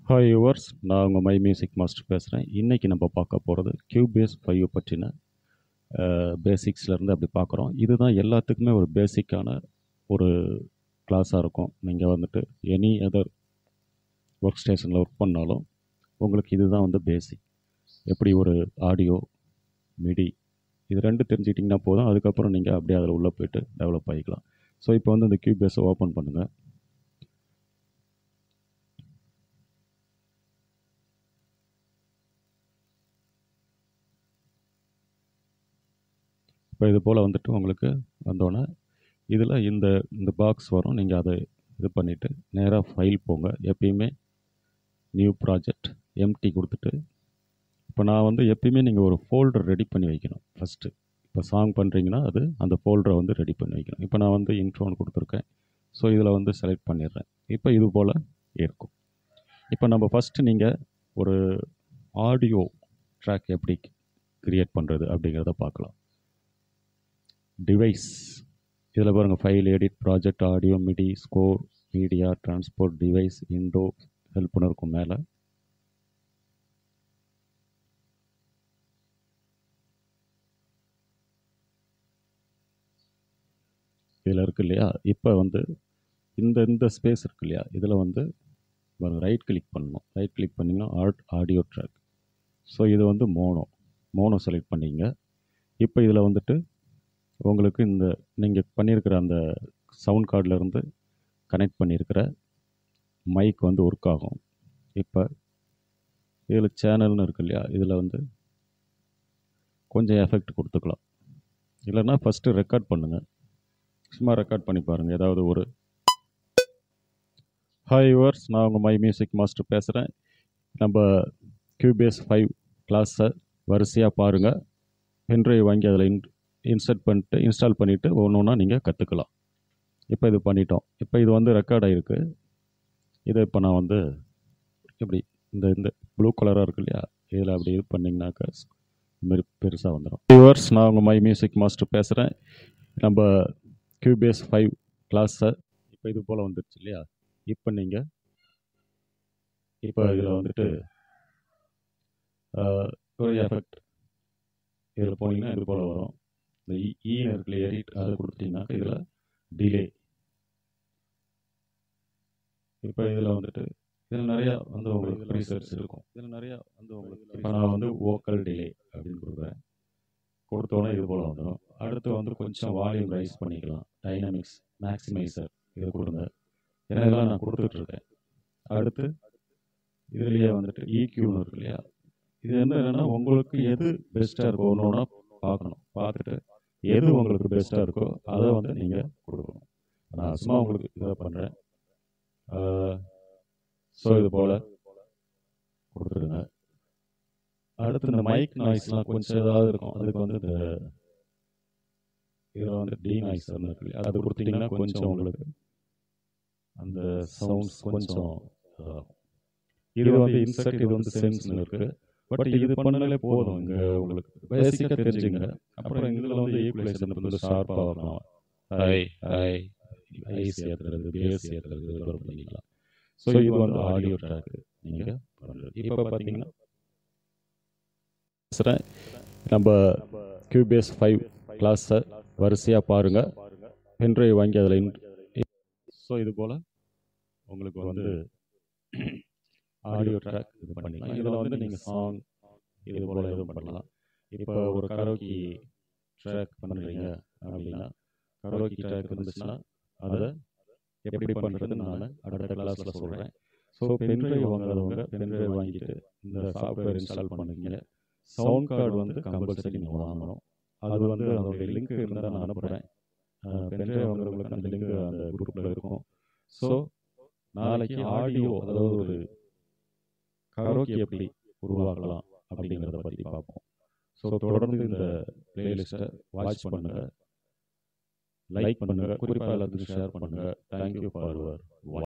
hi yours நான் உங்கள் my music master பேசுகிறேன் இன்றைக்கி நம்ம பார்க்க போகிறது கியூபேஸ் ஃபைவ் பற்றின பேசிக்ஸ்லேருந்து அப்படி பார்க்குறோம் இதுதான் எல்லாத்துக்குமே ஒரு பேசிக்கான ஒரு கிளாஸாக இருக்கும் நீங்கள் வந்துட்டு எனி அதர் ஒர்க் ஸ்டேஷனில் ஒர்க் பண்ணாலும் உங்களுக்கு இதுதான் வந்து பேசிக் எப்படி ஒரு ஆடியோ மிடி இது ரெண்டு தெரிஞ்சுக்கிட்டிங்கன்னா போதும் அதுக்கப்புறம் நீங்கள் அப்படியே அதில் உள்ளே போயிட்டு டெவலப் ஆகிக்கலாம் ஸோ இப்போ வந்து இந்த கியூபேஸை ஓப்பன் பண்ணுங்கள் இப்போ இது போல் வந்துட்டு உங்களுக்கு வந்தோடனே இதில் இந்த இந்த பாக்ஸ் வரும் நீங்கள் அதை இது பண்ணிவிட்டு நேராக ஃபைல் போங்க எப்பயுமே நியூ ப்ராஜெக்ட் எம்டி கொடுத்துட்டு இப்போ நான் வந்து எப்பயுமே நீங்கள் ஒரு ஃபோல்டர் ரெடி பண்ணி வைக்கணும் ஃபஸ்ட்டு இப்போ சாங் பண்ணுறீங்கன்னா அது அந்த ஃபோல்டரை வந்து ரெடி பண்ணி வைக்கணும் இப்போ நான் வந்து இன்ட்ரோன்னு கொடுத்துருக்கேன் ஸோ இதில் வந்து செலக்ட் பண்ணிடுறேன் இப்போ இது போல் இருக்கும் இப்போ நம்ம ஃபஸ்ட்டு நீங்கள் ஒரு ஆடியோ ட்ராக் எப்படி க்ரியேட் பண்ணுறது அப்படிங்கிறத பார்க்கலாம் டிவைஸ் இதில் பாருங்கள் file edit project audio MIDI score media transport device window ஹெல்ப்னு இருக்கும் மேலே இதில் இருக்கு இல்லையா இப்போ வந்து இந்த இந்த ஸ்பேஸ் இருக்கு இல்லையா இதில் வந்து ரைட் கிளிக் பண்ணணும் ரைட் கிளிக் பண்ணிங்கன்னா ஆட் ஆடியோ ட்ராக் ஸோ இது வந்து மோனோ மோனோ செலக்ட் பண்ணிங்க இப்போ இதில் வந்துட்டு உங்களுக்கு இந்த நீங்கள் பண்ணியிருக்கிற அந்த சவுண்ட் கார்டிலேருந்து கனெக்ட் பண்ணியிருக்கிற மைக் வந்து ஒர்க் ஆகும் இப்போ இதில் சேனல்னு இருக்கு இல்லையா இதில் வந்து கொஞ்சம் எஃபெக்ட் கொடுத்துக்கலாம் இல்லைன்னா ஃபஸ்ட்டு ரெக்கார்ட் பண்ணுங்கள் சும்மா ரெக்கார்ட் பண்ணி பாருங்கள் ஏதாவது ஒரு ஹாய் யுவர்ஸ் நான் உங்கள் மை மியூசிக் மாஸ்டர் பேசுகிறேன் நம்ம கியூபேஸ் ஃபைவ் கிளாஸை வரிசையாக பாருங்கள் பென்ட்ரைவ் வாங்கி அதில் இன் இன்ஸ்டர்ட் பண்ணிட்டு இன்ஸ்டால் பண்ணிவிட்டு ஒன்று ஒன்றா நீங்கள் கற்றுக்கலாம் இப்போ இது பண்ணிட்டோம் இப்போ இது வந்து ரெக்கார்ட் ஆகிருக்கு இதை இப்போ நான் வந்து இப்படி இந்த இந்த ப்ளூ கலராக இருக்கு இல்லையா இதில் அப்படி இது பண்ணிங்கனாக்கா இதுமாரி பெருசாக வந்துடும் வியூவர்ஸ் நான் உங்கள் மை மியூசிக் மாஸ்டர் பேசுகிறேன் நம்ம கியூபேஸ் ஃபைவ் கிளாஸை இப்போ இது போல் வந்துடுச்சு இல்லையா இப்போ நீங்கள் இப்போ இதில் வந்துட்டு ஒரு எஃபெக்ட் இதில் போனீங்கன்னா இது போல் வரும் இந்த ஈன்னு இருக்குல்ல எடிட் அதை கொடுத்தீங்கன்னாக்கா இதில் டிலே இப்போ இதில் வந்துட்டு இதில் நிறையா வந்து உங்களுக்கு ப்ரீசர்ஸ் இருக்கும் இதில் நிறையா வந்து உங்களுக்கு இப்போ நான் வந்து ஓக்கல் டிலே அப்படின்னு கொடுக்குறேன் கொடுத்தோன்னே இது போல் வந்துடும் அடுத்து வந்து கொஞ்சம் வால்யூம் ரைஸ் பண்ணிக்கலாம் டைனமிக்ஸ் மேக்ஸிமைசர் இது கொடுங்க ஏன்னா இதெல்லாம் நான் கொடுத்துட்ருக்கேன் அடுத்து இதுலேயே வந்துட்டு ஈக்யூன்னு இருக்கு இல்லையா இது வந்து என்னென்னா உங்களுக்கு எது பெஸ்ட்டாக இருக்கோ ஒன்று ஒன்றா பார்க்கணும் பார்த்துட்டு எது உங்களுக்கு பெஸ்ட்டாக இருக்கோ அதை வந்து நீங்கள் கொடுக்கணும் நான் சும்மா உங்களுக்கு இதை பண்ணுறேன் ஸோ இது போல் கொடுத்துருங்க அடுத்து இந்த மைக் நாய்ஸ்லாம் கொஞ்சம் ஏதாவது இருக்கும் அதுக்கு வந்து இந்த இதில் வந்து டி நாய்ஸ் இருக்கு இல்லையா அது கொடுத்தீங்கன்னா கொஞ்சம் உங்களுக்கு அந்த சவுண்ட்ஸ் கொஞ்சம் இது வந்து இன்செக்ட் இது வந்து சென்ஸ்னு இருக்குது பட் இது பண்ணாலே போதும் இங்கே உங்களுக்கு பேசிக்காக தெரிஞ்சுங்க அப்புறம் இதில் வந்து ஈக்குவலைசர் வந்து ஷார்ப்பாக வரலாம் ஹை ஹை ஐஸ் ஏற்றுறது பேஸ் ஏற்றுறது இதெல்லாம் பண்ணிக்கலாம் ஸோ இது வந்து ஆடியோ ட்ராக்கு நீங்கள் பண்ணுறது இப்போ பார்த்தீங்கன்னா நம்ம கியூபேஸ் ஃபைவ் கிளாஸை வரிசையாக பாருங்கள் பென்ட்ரைவ் வாங்கி அதில் இன் ஸோ இது போல் உங்களுக்கு வந்து ஆடியோ ட்ராக் இது பண்ணிக்கலாம் இதில் வந்து நீங்கள் சாங் இது போல் எதுவும் பண்ணலாம் இப்போ ஒரு கரோக்கி ட்ராக் பண்ணுறீங்க அப்படின்னா கரோக்கி ட்ராக் இருந்துச்சுன்னா அதை எப்படி பண்ணுறதுன்னு நான் அடுத்த கிளாஸில் சொல்கிறேன் ஸோ பென்ட்ரைவ் வாங்குறவங்க பென்ட்ரைவ் வாங்கிட்டு இந்த சாஃப்ட்வேர் இன்ஸ்டால் பண்ணுவீங்க சவுண்ட் கார்டு வந்து கம்பல்சரி நீங்கள் வாங்கணும் அது வந்து அதோடைய லிங்க் இருந்தால் நான் அனுப்புகிறேன் பென்ட்ரைவ் வாங்குறவங்களுக்கு அந்த லிங்க் அந்த குரூப்பில் இருக்கும் ஸோ நாளைக்கு ஆடியோ அதாவது ஒரு கரோக்கி எப்படி உருவாக்கலாம் அப்படிங்கிறத பற்றி பார்ப்போம் ஸோ தொடர்ந்து இந்த பிளேலிஸ்ட்டை வாட்ச் பண்ணுங்கள் லைக் பண்ணுங்கள் குறிப்பாக எல்லாத்துக்கும் ஷேர் பண்ணுங்கள் தேங்க்யூ ஃபார் யுவர்